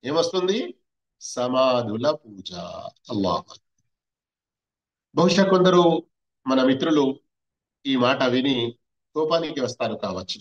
ఏమొస్తుంది సమాధుల పూజ అల్లాహ్ బహుశా కొందరు మన మిత్రులు ఈ మాట విని కోపానికి వస్తారు కావచ్చు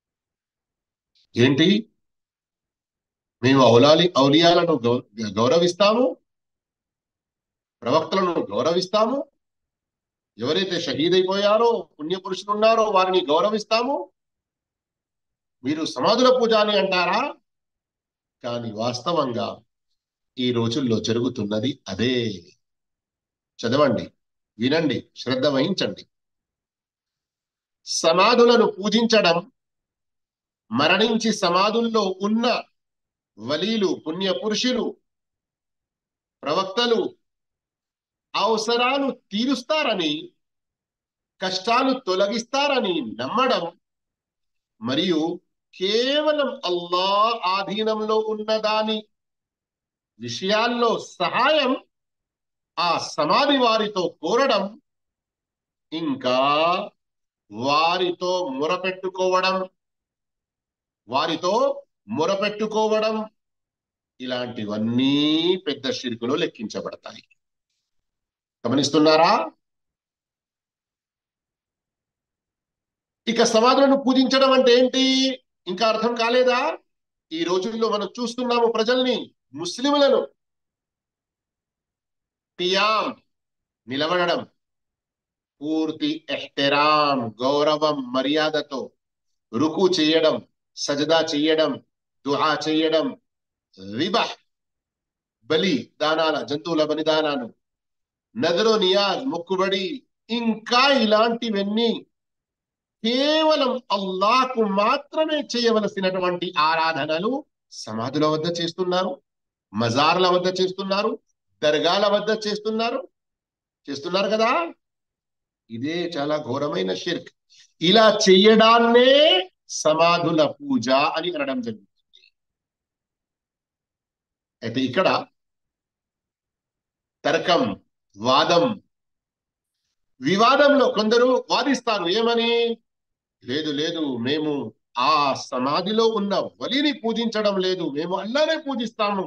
ఏంటి మేము ఔలాలి ఔలియాలను గౌ- గౌరవిస్తాము ప్రవక్తలను గౌరవిస్తాము ఎవరైతే షహీద్ అయిపోయారో పుణ్యపురుషులు ఉన్నారో వారిని గౌరవిస్తాము మీరు సమాధుల పూజ అని అంటారా కానీ వాస్తవంగా ఈ రోజుల్లో జరుగుతున్నది అదే చదవండి వినండి శ్రద్ధ వహించండి సమాధులను పూజించడం మరణించి సమాధుల్లో ఉన్న వలీలు పుణ్య పురుషులు ప్రవక్తలు అవసరాలు తీరుస్తారని కష్టాలు తొలగిస్తారని నమ్మడం మరియు కేవలం అల్లా ఆధీనంలో ఉన్నదాని విషయాల్లో సహాయం ఆ సమాధి వారితో కోరడం ఇంకా వారితో మొరపెట్టుకోవడం వారితో మొరపెట్టుకోవడం ఇలాంటివన్నీ పెద్ద షిరుకులో లెక్కించబడతాయి గమనిస్తున్నారా ఇక సమాధులను పూజించడం అంటే ఏంటి ఇంకా అర్థం కాలేదా ఈ రోజుల్లో మనం చూస్తున్నాము ప్రజల్ని ముస్లింలను కియాం నిలబడడం పూర్తి ఎహ్తరాం గౌరవం మర్యాదతో రుకు చేయడం సజదా చేయడం దుఆ చేయడం విబహ్ బలి దానాల జంతువుల బలిదానాలు నదరు నియాజ్ మొక్కుబడి ఇంకా ఇలాంటివన్నీ కేవలం అల్లాహకు మాత్రమే చేయవలసినటువంటి ఆరాధనలు సమాధుల వద్ద చేస్తున్నారు మజార్ల వద్ద చేస్తున్నారు దర్గాల వద్ద చేస్తున్నారు చేస్తున్నారు కదా ఇదే చాలా ఘోరమైన షిర్క్ ఇలా చెయ్యడాన్నే సమాధుల పూజ అని అనడం జరుగుతుంది అయితే ఇక్కడ తర్కం వాదం వివాదంలో కొందరు వాదిస్తారు ఏమని లేదు లేదు మేము ఆ సమాధిలో ఉన్న వలిని పూజించడం లేదు మేము అల్లానే పూజిస్తాము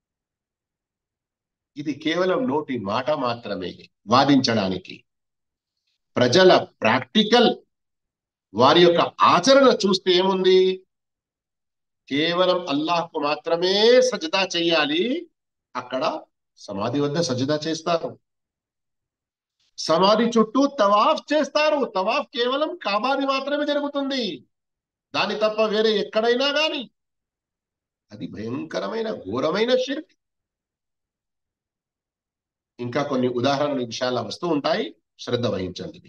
ఇది కేవలం నోటి మాట మాత్రమే వాదించడానికి ప్రజల ప్రాక్టికల్ వారి యొక్క ఆచరణ చూస్తే ఏముంది కేవలం అల్లాహ్కు మాత్రమే సజదా చెయ్యాలి అక్కడ సమాధి వద్ద సజదా చేస్తారు సమాధి చుట్టూ తవాఫ్ చేస్తారు తవాఫ్ కేవలం కాబాది మాత్రమే జరుగుతుంది దాని తప్ప వేరే ఎక్కడైనా గాని అది భయంకరమైన ఘోరమైన షిర్క్ ఇంకా కొన్ని ఉదాహరణలు విషయాలు వస్తూ ఉంటాయి శ్రద్ధ వహించండి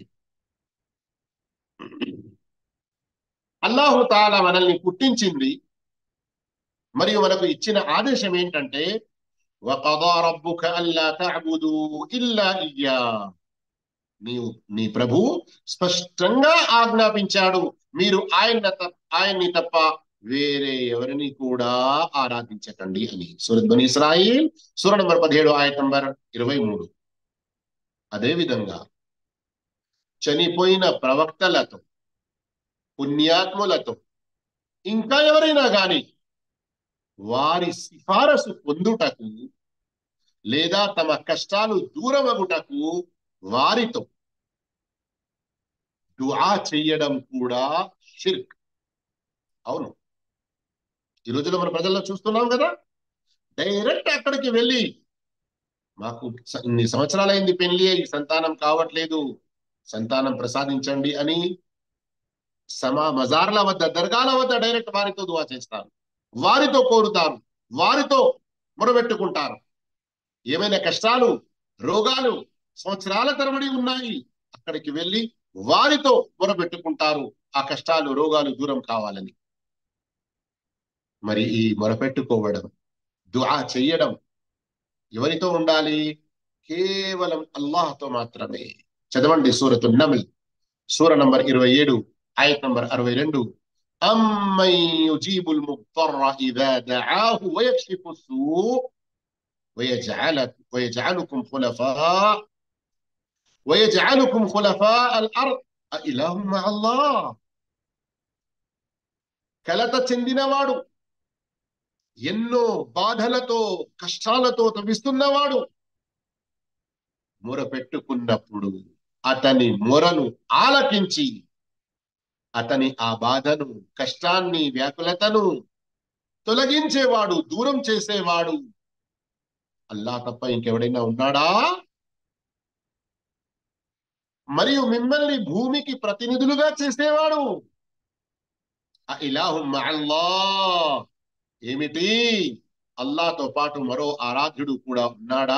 అల్లాహు తాలా మనల్ని పుట్టించింది మరియు మనకు ఇచ్చిన ఆదేశం ఏంటంటే وقضى ربك ألا تعبدوا إلا إياه నీవు నీ ప్రభు స్పష్టంగా ఆజ్ఞాపించాడు మీరు ఆయన ఆయన్ని తప్ప వేరే ఎవరిని కూడా ఆరాధించకండి అని సూరత్ బని ఇస్రాయిల్ సూర నంబర్ పదిహేడు ఆయత నంబర్ ఇరవై మూడు అదే విధంగా చనిపోయిన ప్రవక్తలతో పుణ్యాత్ములతో ఇంకా ఎవరైనా గాని వారి సిఫారసు పొందుటకు లేదా తమ కష్టాలు దూరమగుటకు వారితో దుఆ చెయ్యడం కూడా షిర్క్ అవును ఈ రోజుల్లో మన ప్రజల్లో చూస్తున్నాం కదా డైరెక్ట్ అక్కడికి వెళ్ళి మాకు స- ఇన్ని సంవత్సరాలైంది పెళ్లి అయ్యి సంతానం కావట్లేదు సంతానం ప్రసాదించండి అని సమా మజార్ల వద్ద దర్గాల వద్ద డైరెక్ట్ వారితో దువా చేస్తారు వారితో కోరుతారు వారితో మొరబెట్టుకుంటారు ఏమైనా కష్టాలు రోగాలు సంవత్సరాల తరబడి ఉన్నాయి అక్కడికి వెళ్ళి వారితో మొరపెట్టుకుంటారు ఆ కష్టాలు రోగాలు దూరం కావాలని మరి ఈ మొరపెట్టుకోవడం దుఆ చెయ్యడం ఎవరితో ఉండాలి కేవలం అల్లాహ్తో మాత్రమే చదవండి సూరతు నమిల్ సూర నంబర్ ఇరవై ఏడు ఆయత్ నంబర్ అరవై రెండు అమ్మై యుజీబుల్ ముత్తర్ర ఇదా దఆహు వయక్షిఫు السوء ويجعلك ويجعلكم خلفاء ويجعلكم خلفاء الأرض أإله مع الله కలత చెందినవాడు ఎన్నో బాధలతో కష్టాలతో తప్పిస్తున్నవాడు మొర పెట్టుకున్నప్పుడు అతని మొరను ఆలకించి అతని ఆ బాధను కష్టాన్ని వ్యాకులతను తొలగించేవాడు దూరం చేసేవాడు అల్లా తప్ప ఇంకెవడైనా ఉన్నాడా మరియు మిమ్మల్ని భూమికి ప్రతినిధులుగా చేసేవాడు ఇలాహు అల్లా ఏమిటి అల్లాతో పాటు మరో ఆరాధ్యుడు కూడా ఉన్నాడా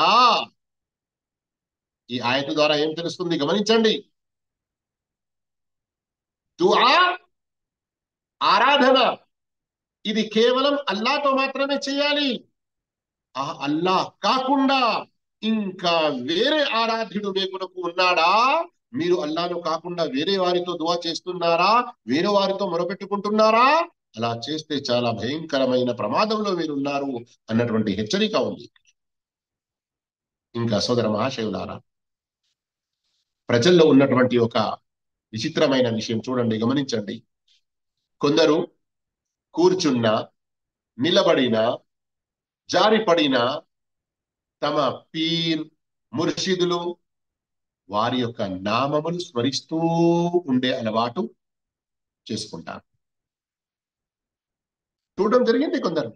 ఈ ఆయత ద్వారా ఏం తెలుస్తుంది గమనించండి దుఆ ఆరాధన ఇది కేవలం అల్లాతో మాత్రమే చేయాలి ఆ అల్లా కాకుండా ఇంకా వేరే ఆరాధ్యుడు మీకు ఉన్నాడా మీరు అల్లాను కాకుండా వేరే వారితో దువా చేస్తున్నారా వేరే వారితో మొరపెట్టుకుంటున్నారా అలా చేస్తే చాలా భయంకరమైన ప్రమాదంలో మీరున్నారు అన్నటువంటి హెచ్చరిక ఉంది ఇంకా సోదర మహాశయులారా ప్రజల్లో ఉన్నటువంటి ఒక విచిత్రమైన విషయం చూడండి గమనించండి కొందరు కూర్చున్న నిలబడిన జారిపడిన తమ పీర్ ముర్షిదులు వారి యొక్క నామములు స్మరిస్తూ ఉండే అలవాటు చేసుకుంటారు చూడడం జరిగింది కొందరు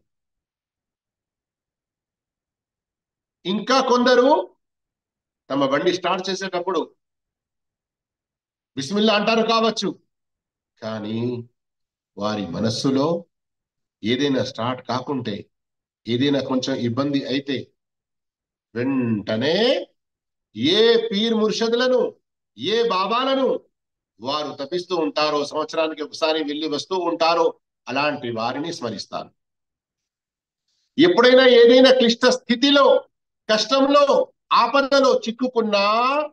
ఇంకా కొందరు తమ బండి స్టార్ట్ చేసేటప్పుడు బిస్మిల్లా అంటారు కావచ్చు కానీ వారి మనస్సులో ఏదైనా స్టార్ట్ కాకుంటే ఏదైనా కొంచెం ఇబ్బంది అయితే వెంటనే ఏ పీర్ ముర్షదులను ఏ బాబాలను వారు తప్పిస్తూ ఉంటారో సంవత్సరానికి ఒకసారి వెళ్ళి వస్తూ ఉంటారో అలాంటి వారిని స్మరిస్తారు ఎప్పుడైనా ఏదైనా క్లిష్ట స్థితిలో కష్టంలో ఆపదలో చిక్కుకున్నా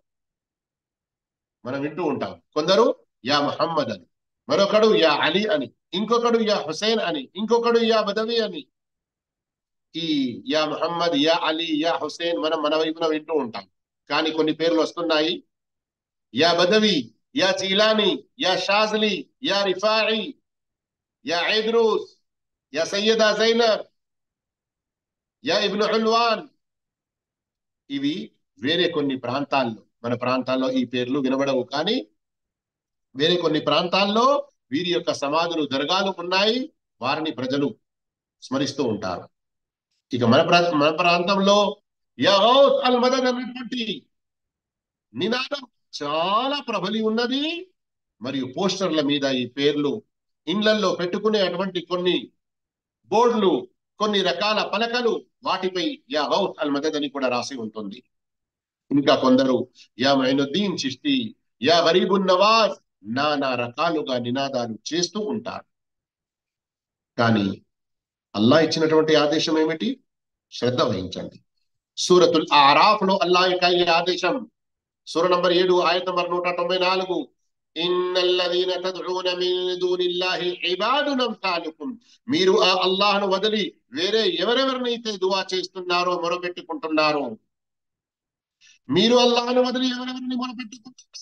మనం వింటూ ఉంటాం కొందరు యా మహమ్మద్ అని మరొకడు యా అలీ అని ఇంకొకడు యా హుసేన్ అని ఇంకొకడు యా బదవి అని ఈ యా మహమ్మద్ యా అలీ యా హుసేన్ మనం మన వైపున వింటూ ఉంటాం కానీ కొన్ని పేర్లు వస్తున్నాయి యా బదవి యా చీలాని యా షాజ్లీ యా రిఫాయి యా ఐద్రూస్ యా సయ్యదా జైనబ్ యా ఇబ్ను హుల్వాన్ ఇవి వేరే కొన్ని ప్రాంతాల్లో మన ప్రాంతాల్లో ఈ పేర్లు వినబడవు కానీ వేరే కొన్ని ప్రాంతాల్లో వీరి యొక్క సమాధులు దర్గాలు ఉన్నాయి వారిని ప్రజలు స్మరిస్తూ ఉంటారు ఇక మన మన ప్రాంతంలో అల్ మదన్ అన్నటువంటి నినాదం చాలా ప్రబలి ఉన్నది మరియు పోస్టర్ల మీద ఈ పేర్లు ఇండ్లల్లో పెట్టుకునే అటువంటి కొన్ని బోర్డులు కొన్ని రకాల పలకలు వాటిపై యా గౌత్ అల్ మదద్ అని కూడా రాసి ఉంటుంది ఇంకా కొందరు యా మైనుద్దీన్ చిష్టి యా గరీబున్ నవాజ్ నానా రకాలుగా నినాదాలు చేస్తూ ఉంటారు కానీ అల్లా ఇచ్చినటువంటి ఆదేశం ఏమిటి శ్రద్ధ వహించండి సూరతుల్ ఆరాఫ్ లో అల్లా యొక్క ఈ ఆదేశం సూర నంబర్ ఏడు ఆయత నంబర్ నూట తొంభై నాలుగు ఇన్నల్లదీన తద్ఊన మిన్ దూనిల్లాహి ఇబాదున్ అమ్సాలుకుం మీరు ఆ అల్లాహ్ను వదిలి వేరే ఎవరెవరినైతే దువా చేస్తున్నారో మొరపెట్టుకుంటున్నారో మీరు అల్లాహ్ను వదిలి ఎవరెవరిని మొరపెట్టుకుంటున్నారు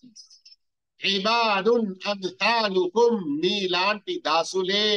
ఇబాదున్ అమ్సాలుకుం మీలాంటి దాసులే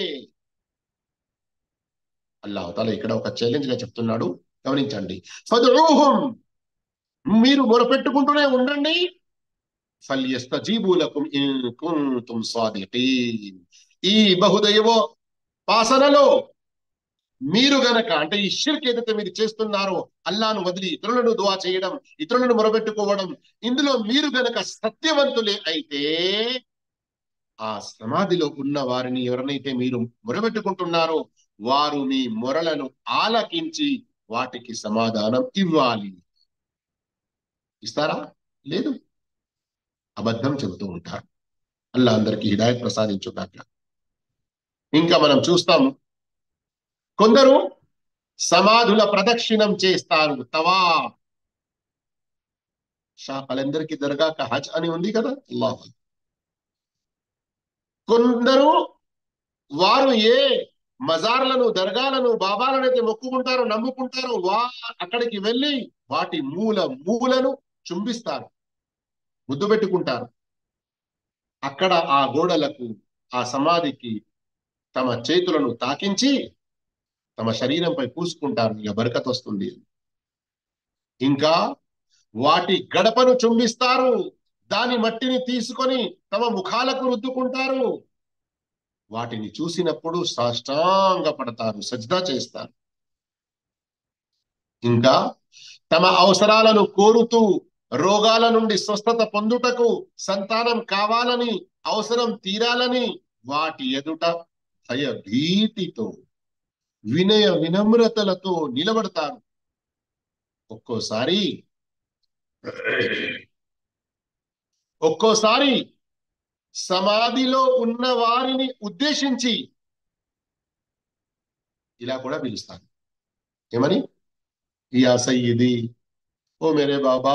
అల్లాహ్ తాలా ఇక్కడ ఒక ఛాలెంజ్ గా చెప్తున్నాడు గమనించండి ఫదుహుం మీరు మొరపెట్టుకుంటూనే ఉండండి ఫల్యస్తజీబులకుం ఇన్ కుంతుం సాదికీన్ ఈ బహుదైవ పాసనలో మీరు గనక అంటే ఈ షిర్క్ ఏదైతే మీరు చేస్తున్నారో అల్లాను వదిలి ఇతరులను దువా చేయడం ఇతరులను మొరబెట్టుకోవడం ఇందులో మీరు గనక సత్యవంతులే అయితే ఆ సమాధిలో ఉన్న వారిని ఎవరినైతే మీరు మొరబెట్టుకుంటున్నారో వారు మీ మొరలను ఆలకించి వాటికి సమాధానం ఇవ్వాలి ఇస్తారా లేదు అబద్ధం చెబుతూ ఉంటారు అల్లా అందరికి హిదాయత్ ప్రసాదించుగాక ఇంకా మనం చూస్తాము కొందరు సమాధుల ప్రదక్షిణం చేస్తారు తవా షాపలందరికీ దర్గాక హజ్ అని ఉంది కదా అల్లాహ్ కొందరు వారు ఏ మజార్లను దర్గాలను బాబాలను అయితే మొక్కుకుంటారో నమ్ముకుంటారో వా అక్కడికి వెళ్ళి వాటి మూల మూలను చుంబిస్తారు ముద్దు పెట్టుకుంటారు అక్కడ ఆ గోడలకు ఆ సమాధికి తమ చేతులను తాకించి తమ శరీరంపై పూసుకుంటారు ఇక బరకత్ వస్తుంది ఇంకా వాటి గడపను చుంబిస్తారు దాని మట్టిని తీసుకొని తమ ముఖాలకు రుద్దుకుంటారు వాటిని చూసినప్పుడు సాష్టాంగ పడతారు సజ్దా చేస్తారు ఇంకా తమ అవసరాలను కోరుతూ రోగాల నుండి స్వస్థత పొందుటకు సంతానం కావాలని అవసరం తీరాలని వాటి ఎదుట భయభీతితో వినయ వినమ్రతలతో నిలబడతారు ఒక్కోసారి ఒక్కోసారి సమాధిలో ఉన్న వారిని ఉద్దేశించి ఇలా కూడా పిలుస్తాను ఏమని యా సయ్యిది ఓ మేరే బాబా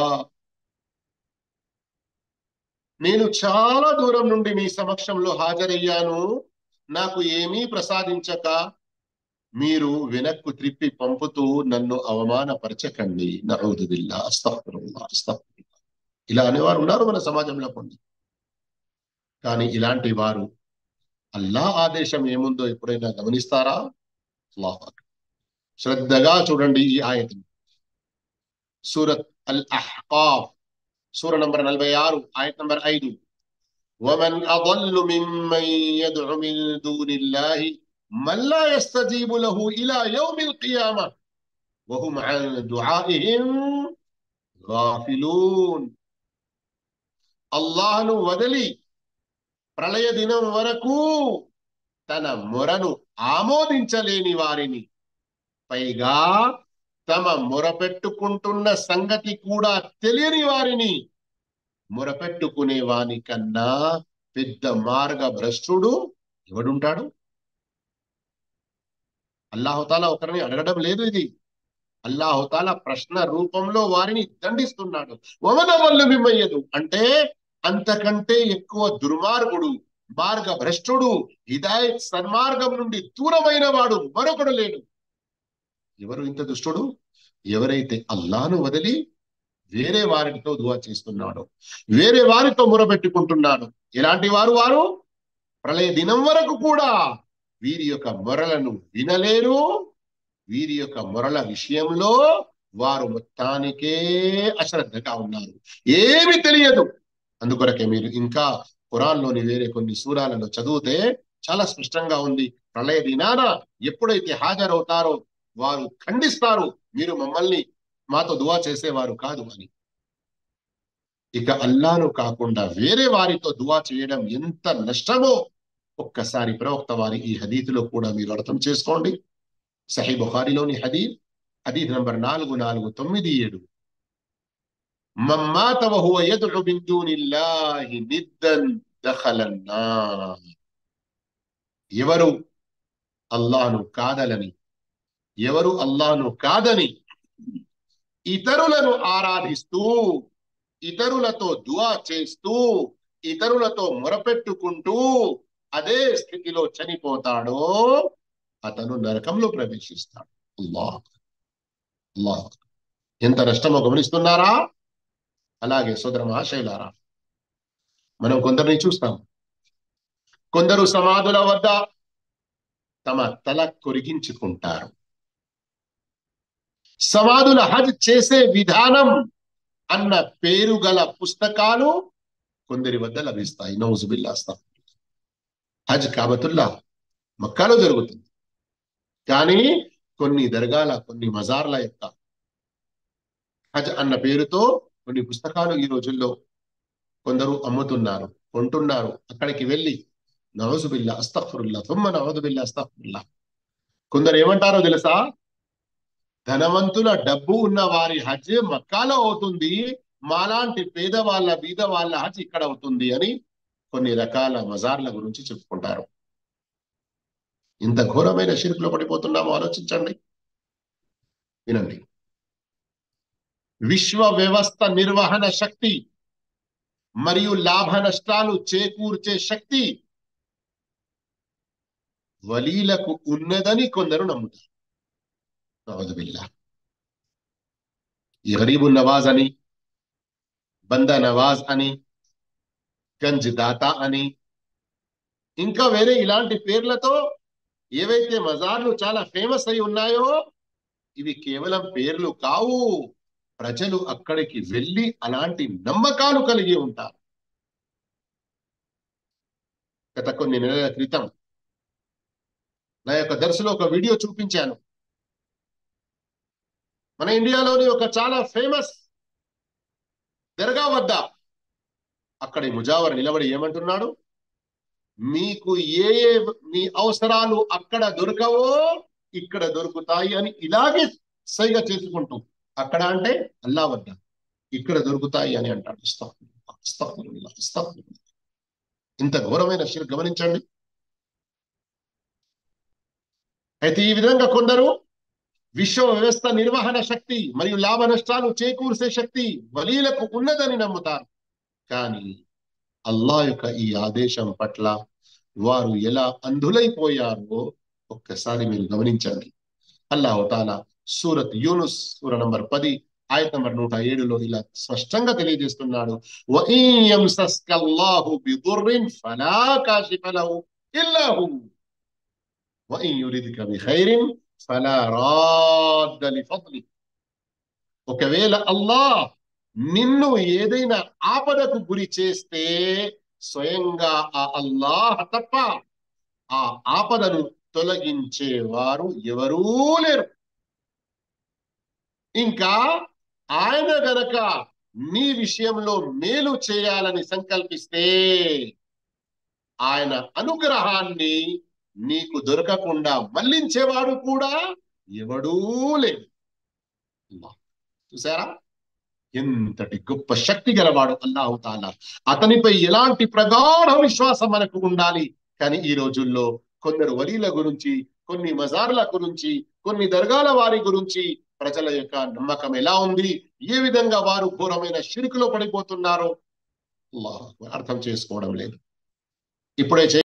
నేను చాలా దూరం నుండి మీ సమక్షంలో హాజరయ్యాను నాకు ఏమీ ప్రసాదించక మీరు వెనక్కు త్రిప్పి పంపుతూ నన్ను అవమానపరచకండి నరౌదు బిల్లా అస్తఫరుల్లా అస్తఫరుల్లా ఇలా అనేవారు ఉన్నారు మన సమాజంలో కొన్ని కానీ ఇలాంటి వారు అల్లా ఆదేశం ఏముందో ఎప్పుడైనా గమనిస్తారా అల్లాహ్ శ్రద్ధగా చూడండి ఈ ఆయతని సూరత్ అల్ అహ్కాఫ్ సూర నంబర్ నలభై ఆరు ఆయత్ నంబర్ ఐదు ومن أضل ممن يدعو من دون الله من لا يستجيب له إلى يوم القيامة وهم عن دعائهم غافلون అల్లాహను వదిలి ప్రళయ దినం వరకు తన మొరను ఆమోదించలేని వారిని పైగా తమ మొరపెట్టుకుంటున్న సంగతి కూడా తెలియని వారిని మొరపెట్టుకునే వాని కన్నా పెద్ద మార్గ భ్రష్టుడు ఎవడుంటాడు అల్లాహుతాలా ఒకరిని అడగడం లేదు ఇది అల్లాహుతాలా ప్రశ్న రూపంలో వారిని దండిస్తున్నాడు వమన వల్ల మిమ్మయ్యదు అంటే అంతకంటే ఎక్కువ దుర్మార్గుడు మార్గ భ్రష్టుడు హిదాయత్ సన్మార్గం నుండి దూరమైన వాడు మరొకడు లేడు ఎవరు ఇంత దుష్టుడు ఎవరైతే అల్లాను వదిలి వేరే వారితో దువా చేస్తున్నాడు వేరే వారితో మొరబెట్టుకుంటున్నాడు ఎలాంటి వారు వారు ప్రళయ దినం వరకు కూడా వీరి యొక్క మొరలను వినలేరు వీరి యొక్క మొరల విషయంలో వారు మొత్తానికే అశ్రద్ధగా ఉన్నారు ఏమి తెలియదు అందుకొరకే మీరు ఇంకా ఖురాన్లోని వేరే కొన్ని సూరాలలో చదివితే చాలా స్పష్టంగా ఉంది ప్రళయ దినాన ఎప్పుడైతే హాజరవుతారో వారు ఖండిస్తారు మీరు మమ్మల్ని మాతో దువా చేసేవారు కాదు అని ఇక అల్లాను కాకుండా వేరే వారితో దువా చేయడం ఎంత నష్టమో ఒక్కసారి ప్రవక్త వారి ఈ హదీతులో కూడా మీరు అర్థం చేసుకోండి సహీ బుఖారిలోని హదీద్ హదీద్ నంబర్ నాలుగు నాలుగు తొమ్మిది ఏడు మమ్మాత వహువ యద్ఉ మిన్ దూనిల్లాహి నిద్దన్ దఖలన్నా ఎవరు అల్లాహను కాదలని ఎవరు అల్లాహను కాదని ఇతరులను ఆరాధిస్తూ ఇతరులతో దువా చేస్తూ ఇతరులతో మొరపెట్టుకుంటూ అదే స్థితిలో చనిపోతాడో అతను నరకంలో ప్రవేశిస్తాడు అల్లాహ్ అల్లాహ్ ఎంత నష్టమో గమనిస్తున్నారా అలాగే సోదర మహాశైలారా మనం కొందరిని చూస్తాం కొందరు సమాధుల వద్ద తమ తల కొరిగించుకుంటారు సమాధుల హజ్ చేసే విధానం అన్న పేరు గల పుస్తకాలు కొందరి వద్ద లభిస్తాయి నౌజుబిల్లాస్తా హజ్ కాబతుల్లా మక్కాలో జరుగుతుంది కానీ కొన్ని దర్గాల కొన్ని మజార్ల యొక్క హజ్ అన్న పేరుతో కొన్ని పుస్తకాలు ఈ రోజుల్లో కొందరు అమ్ముతున్నారు కొంటున్నారు అక్కడికి వెళ్ళి నవజుబిల్లా అస్తఫరుల్లా తుమ్మ నవజుబిల్లా అస్తఫరుల్లా కొందరు ఏమంటారో తెలుసా ధనవంతుల డబ్బు ఉన్న వారి హజ్ మక్కాలో అవుతుంది మాలాంటి పేద వాళ్ళ బీద వాళ్ళ హజ్ ఇక్కడ అవుతుంది అని కొన్ని రకాల మజార్ల గురించి చెప్పుకుంటారు ఇంత ఘోరమైన షిరుకులో పడిపోతున్నామో ఆలోచించండి వినండి విశ్వ వ్యవస్థ నిర్వహణ శక్తి మరియు లాభ నష్టాలు చేకూర్చే శక్తి వలీలకు ఉన్నదని కొందరు నమ్ముతారు నవదుబిల్లా ఈ గరీబు నవాజ్ అని బందా నవాజ్ అని గంజ్ దాతా అని ఇంకా వేరే ఇలాంటి పేర్లతో ఏవైతే మజార్లు చాలా ఫేమస్ అయి ఉన్నాయో ఇవి కేవలం పేర్లు కావు ప్రజలు అక్కడికి వెళ్ళి అలాంటి నమ్మకాలు కలిగి ఉంటారు గత కొన్ని నెలల క్రితం నా యొక్క దర్శలో ఒక వీడియో చూపించాను మన ఇండియాలోని ఒక చాలా ఫేమస్ దర్గా వద్ద అక్కడి ముజావర్ నిలబడి ఏమంటున్నాడు మీకు ఏ ఏ మీ అవసరాలు అక్కడ దొరకవో ఇక్కడ దొరుకుతాయి అని ఇలాగే సైగా చేసుకుంటూ అక్కడ అంటే అల్లా వద్ద ఇక్కడ దొరుకుతాయి అని అంటాడు అస్తగ్ఫిరుల్లాహ్, అస్తగ్ఫిరుల్లాహ్, అస్తగ్ఫిరుల్లాహ్. ఇంత ఘోరమైన షిర్క్ గమనించండి అయితే ఈ విధంగా కొందరు విశ్వ వ్యవస్థ నిర్వహణ శక్తి మరియు లాభ నష్టాలు చేకూర్చే శక్తి వలీలకు ఉన్నదని నమ్ముతారు కానీ అల్లా యొక్క ఈ ఆదేశం పట్ల వారు ఎలా అంధులైపోయారో ఒక్కసారి మీరు గమనించండి అల్లాహ్ తాలా సూరత్ యూనుస్ సూర నంబర్ పది ఆయత నంబర్ నూట ఏడులో ఇలా స్పష్టంగా తెలియజేస్తున్నాడు وَإِن يَمْسَسْكَ اللَّهُ بِضُرٍّ فَلَا كَاشِفَ لَهُ إِلَّا هُوَ وَإِن يُرِدْكَ بِخَيْرٍ فَلَا رَادَّ لِفَضْلِهِ ఒకవేళ అల్లాహ్ నిన్ను ఏదైనా ఆపదకు గురి చేస్తే స్వయంగా ఆ అల్లాహ్ తప్ప ఆ ఆపదను తొలగించేవారు ఎవరూ లేరు ఇంకా ఆయన గనక నీ విషయంలో మేలు చేయాలని సంకల్పిస్తే ఆయన అనుగ్రహాన్ని నీకు దొరకకుండా మళ్లించేవాడు కూడా ఎవడూ లేడు అల్లాహ్. చూసారా ఎంతటి గొప్ప శక్తి గలవాడు అల్లాహు తాలా అతనిపై ఎలాంటి ప్రగాఢ విశ్వాసం మనకు ఉండాలి కానీ ఈ రోజుల్లో కొందరు వలీల గురించి కొన్ని మజార్ల గురించి కొన్ని దర్గాల వారి గురించి ప్రజల యొక్క నమ్మకం ఎలా ఉంది ఏ విధంగా వారు ఘోరమైన షిరుకులో పడిపోతున్నారో అల్లాహ్ అర్థం చేసుకోవడం లేదు ఇప్పుడే